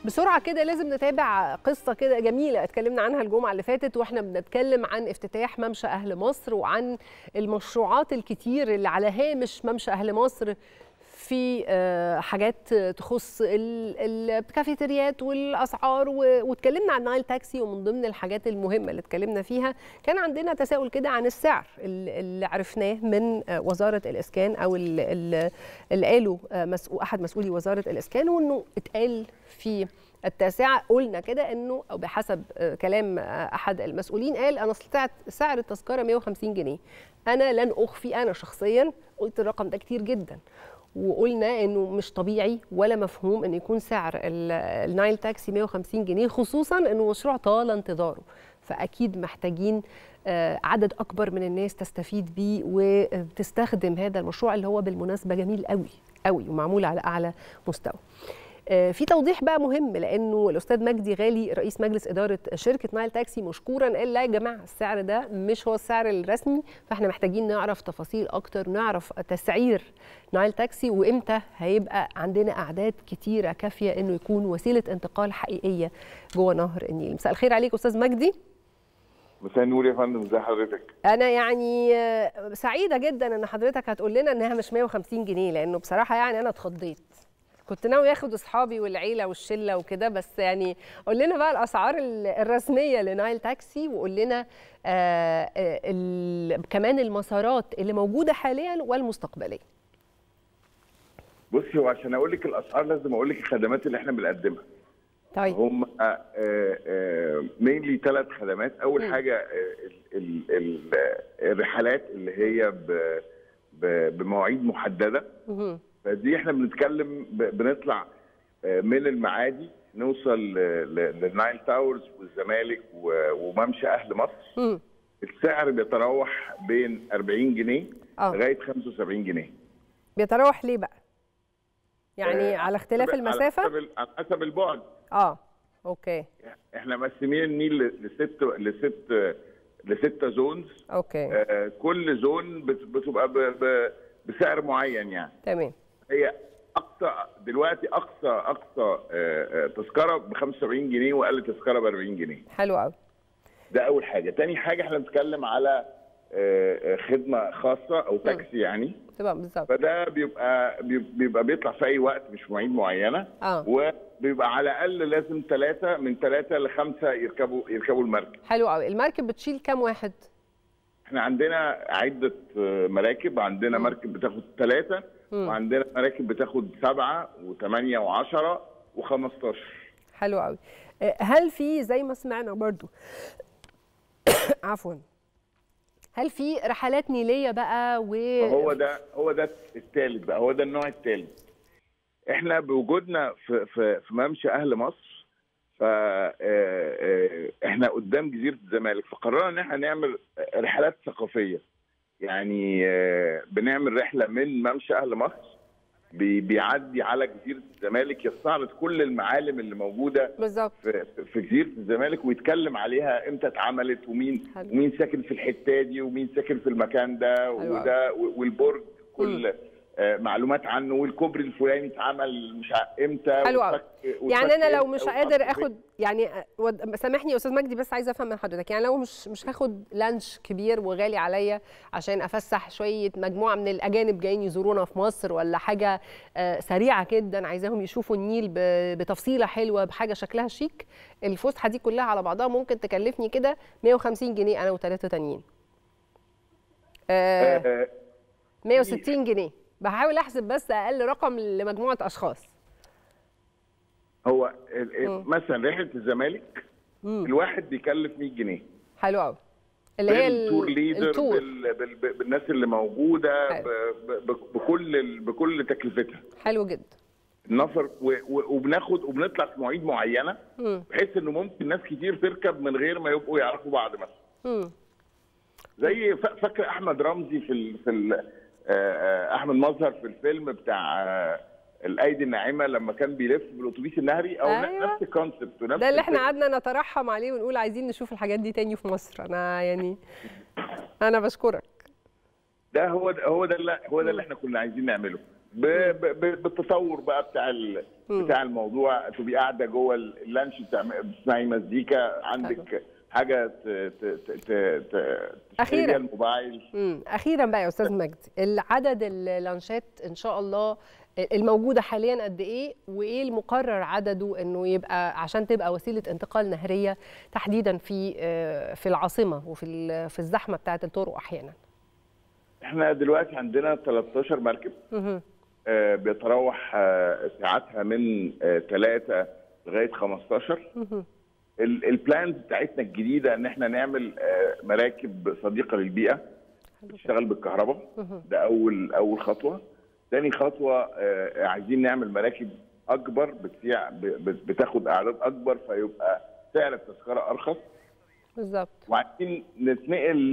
بسرعه كده لازم نتابع قصه كده جميله اتكلمنا عنها الجمعه اللي فاتت واحنا بنتكلم عن افتتاح ممشى اهل مصر وعن المشروعات الكتير اللي على هامش ممشى اهل مصر في حاجات تخص الكافيتريات والاسعار واتكلمنا عن نايل تاكسي ومن ضمن الحاجات المهمه اللي اتكلمنا فيها كان عندنا تساؤل كده عن السعر اللي عرفناه من وزاره الاسكان او اللي قاله مسؤول احد مسؤولي وزاره الاسكان وانه اتقال في التاسعة قلنا كده انه او بحسب كلام احد المسؤولين قال انا طلعت سعر التذكره 150 جنيه انا لن اخفي انا شخصيا قلت الرقم ده كتير جدا وقلنا انه مش طبيعي ولا مفهوم ان يكون سعر النايل تاكسي 150 جنيه خصوصا انه مشروع طال انتظاره فاكيد محتاجين عدد اكبر من الناس تستفيد بيه وتستخدم هذا المشروع اللي هو بالمناسبه جميل قوي قوي ومعمول على اعلى مستوى في توضيح بقى مهم لانه الاستاذ مجدي غالي رئيس مجلس اداره شركه نايل تاكسي مشكورا قال لا يا جماعه السعر ده مش هو السعر الرسمي فاحنا محتاجين نعرف تفاصيل اكتر نعرف تسعير نايل تاكسي وامتى هيبقى عندنا اعداد كتيره كافيه انه يكون وسيله انتقال حقيقيه جوه نهر النيل مساء الخير عليك استاذ مجدي مساء النور يا فندم ازي حضرتك انا يعني سعيده جدا ان حضرتك هتقول لنا انها مش 150 جنيه لانه بصراحه يعني انا اتخضيت كنت ناوي اخد اصحابي والعيله والشله وكده بس يعني قول لنا بقى الاسعار الرسميه لنايل تاكسي وقول لنا آه كمان المسارات اللي موجوده حاليا والمستقبليه بصي هو عشان اقول لك الاسعار لازم اقول لك الخدمات اللي احنا بنقدمها طيب هم مينلي ثلاث خدمات اول م. حاجه ال ال الرحلات اللي هي بمواعيد محدده م. فدي احنا بنتكلم بنطلع من المعادي نوصل للنايل تاورز والزمالك وممشى اهل مصر م. السعر بيتراوح بين 40 جنيه أوه. لغايه 75 جنيه بيتراوح ليه بقى؟ يعني آه على اختلاف المسافه؟ على حسب على حسب البعد اه اوكي احنا مقسمين النيل لست لست لستة زونز اوكي آه كل زون بتبقى بسعر معين يعني تمام هي اقصى دلوقتي اقصى اقصى تذكره ب 75 جنيه واقل تذكره ب 40 جنيه حلو قوي ده اول حاجه تاني حاجه احنا بنتكلم على خدمه خاصه او تاكسي يعني تمام بالظبط فده بيبقى بيبقى بيطلع في اي وقت مش مواعيد معينه اه وبيبقى على الاقل لازم ثلاثه من ثلاثه لخمسه يركبوا يركبوا المركب حلو قوي المركب بتشيل كام واحد احنا عندنا عده مراكب عندنا م. مركب بتاخد ثلاثه وعندنا مراكب بتاخد سبعه وثمانيه وعشره و15 حلو قوي هل في زي ما سمعنا برضو عفوا هل في رحلات نيليه بقى و هو ده هو ده الثالث بقى هو ده النوع الثالث احنا بوجودنا في في في ممشى اهل مصر ف احنا قدام جزيره الزمالك فقررنا ان احنا نعمل رحلات ثقافيه يعني بنعمل رحله من ممشى اهل مصر بيعدي على جزيره الزمالك يستعرض كل المعالم اللي موجوده بالظبط في, في جزيره الزمالك ويتكلم عليها امتى اتعملت ومين حلو. ومين ساكن في الحته دي ومين ساكن في المكان ده وده والبرج كل م. معلومات عنه والكوبري الفلاني اتعمل مش امتى حلو قوي يعني انا لو مش قادر اخد يعني سامحني يا استاذ مجدي بس عايزه افهم من حضرتك يعني لو مش مش هاخد لانش كبير وغالي عليا عشان افسح شويه مجموعه من الاجانب جايين يزورونا في مصر ولا حاجه سريعه جدا عايزاهم يشوفوا النيل بتفصيله حلوه بحاجه شكلها شيك الفسحه دي كلها على بعضها ممكن تكلفني كده 150 جنيه انا وثلاثه تانيين آه 160 جنيه بحاول احسب بس اقل رقم لمجموعه اشخاص هو مثلا رحله الزمالك مم. الواحد بيكلف 100 جنيه حلو قوي اللي هي التور ليدر التور. بال... بال... بالناس اللي موجوده ب... ب... بكل ال... بكل تكلفتها حلو جدا النفر و... و... وبناخد وبنطلع في مواعيد معينه مم. بحيث انه ممكن ناس كتير تركب من غير ما يبقوا يعرفوا بعض مثلا مم. زي ف... فاكر احمد رمزي في ال... في ال... احمد مظهر في الفيلم بتاع الايدي الناعمه لما كان بيلف بالاتوبيس النهري او أيوة. نفس الكونسبت ونفس ده اللي احنا قعدنا نترحم عليه ونقول عايزين نشوف الحاجات دي تاني في مصر انا يعني انا بشكرك ده هو ده هو ده اللي هو ده اللي احنا كنا عايزين نعمله ب... ب... بالتطور بقى بتاع بتاع الموضوع تبقي قاعده جوه اللانش بتسمعي مزيكا عندك حاجه ت ت ت ت اخيرا الموبايل مم. اخيرا بقى يا استاذ مجدي العدد اللانشات ان شاء الله الموجوده حاليا قد ايه وايه المقرر عدده انه يبقى عشان تبقى وسيله انتقال نهريه تحديدا في في العاصمه وفي في الزحمه بتاعه الطرق احيانا احنا دلوقتي عندنا 13 مركب آه بيتراوح آه ساعاتها من 3 آه لغايه 15 البلانز بتاعتنا الجديده ان احنا نعمل مراكب صديقه للبيئه تشتغل بالكهرباء ده اول اول خطوه تاني خطوه عايزين نعمل مراكب اكبر بتسيع بتاخد اعداد اكبر فيبقى سعر التذكره ارخص بالظبط وعايزين نتنقل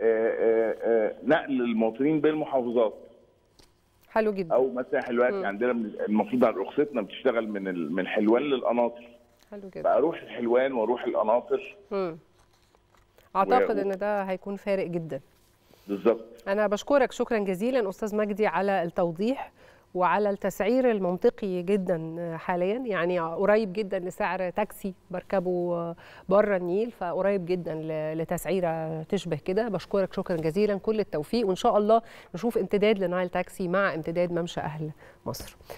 لنقل المواطنين بين المحافظات حلو جدا او مثلا دلوقتي عندنا المفروض عن رخصتنا بتشتغل من من حلوان للقناطر حلو جدا فاروح الحلوان واروح القناطر اعتقد و... ان ده هيكون فارق جدا بالظبط انا بشكرك شكرا جزيلا استاذ مجدي على التوضيح وعلى التسعير المنطقي جدا حاليا يعني قريب جدا لسعر تاكسي بركبه بره النيل فقريب جدا لتسعيره تشبه كده بشكرك شكرا جزيلا كل التوفيق وان شاء الله نشوف امتداد لنايل تاكسي مع امتداد ممشى اهل مصر